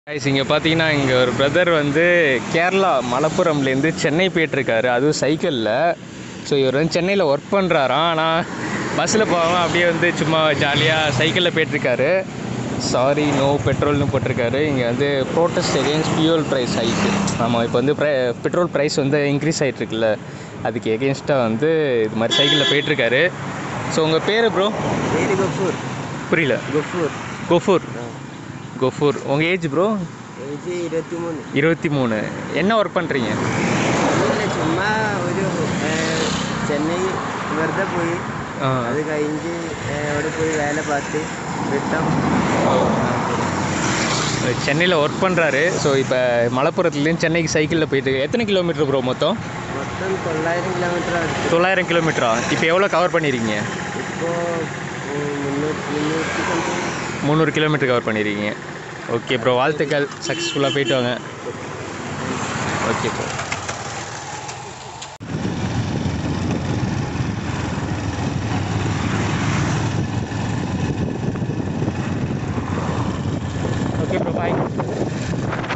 guys இங்கே பார்த்தீங்கன்னா இங்கே ஒரு பிரதர் வந்து கேரளா மலப்புரம்லேருந்து சென்னை போயிட்டுருக்காரு அதுவும் சைக்கிளில் ஸோ இவர் வந்து சென்னையில் ஒர்க் பண்ணுறாராம் ஆனால் பஸ்ஸில் போகாமல் அப்படியே வந்து சும்மா ஜாலியாக சைக்கிளில் போயிட்டுருக்காரு சாரி நோ பெட்ரோல்னு போட்டிருக்காரு இங்கே வந்து ப்ரோட்டஸ்ட் எகெயின்ஸ்ட் ஃபியூல் ப்ரைஸ் ஹைக்கு ஆமாம் இப்போ வந்து ப்ரை பெட்ரோல் ப்ரைஸ் வந்து இன்க்ரீஸ் ஆகிட்டுருக்குல்ல அதுக்கு எகெயின்ஸ்டாக வந்து இது மாதிரி சைக்கிளில் போயிட்டுருக்காரு ஸோ உங்கள் பேர் ப்ரோ பேரு கஃபூர் புரியல கஃபூர் கொஃபூர் கொஃபூர் உங்கள் ஏஜ் ப்ரோ ഏജ് ഇരുപത്തി മൂന്ന് இருபத்தி மூணு என்ன ஒர்க் பண்ணுறீங்க ഒന്നുമില്ല ചുമ്മാ ഒരു ഏഹ്, ചെന്നൈ വെറുതെ പോയി അത് കഴിഞ്ഞ് ഏഹ്, അവിടെ പോയി വേല பார்த்து விட்டோம் சென்னையில் ஒர்க் பண்ணுறாரு ஸோ இப்போ மலப்புரத்துலேருந்து சென்னைக்கு சைக்கிளில் போயிட்டு எத்தனை கிலோமீட்டர் ப்ரோ மொத்தம் மொத்தம் தொள்ளாயிரம் கிலோமீட்டர் அடுத்து தொள்ளாயிரம் கிலோமீட்டரா இப்போ எவ்வளோ கவர் பண்ணியிருக்கீங்க ഇപ്പോൾ മുന്നൂറ്റി മുന്നൂറ്റി സംതിങ് முந்நூறு கிலோமீட்டர் கவர் பண்ணியிருக்கீங்க ஓகே ப்ரோ வாழ்த்துக்கள் சக்ஸஸ்ஃபுல்லாக போயிட்டு வாங்க ஓகே ப்ரோ ஓகே ப்ரோ பாய்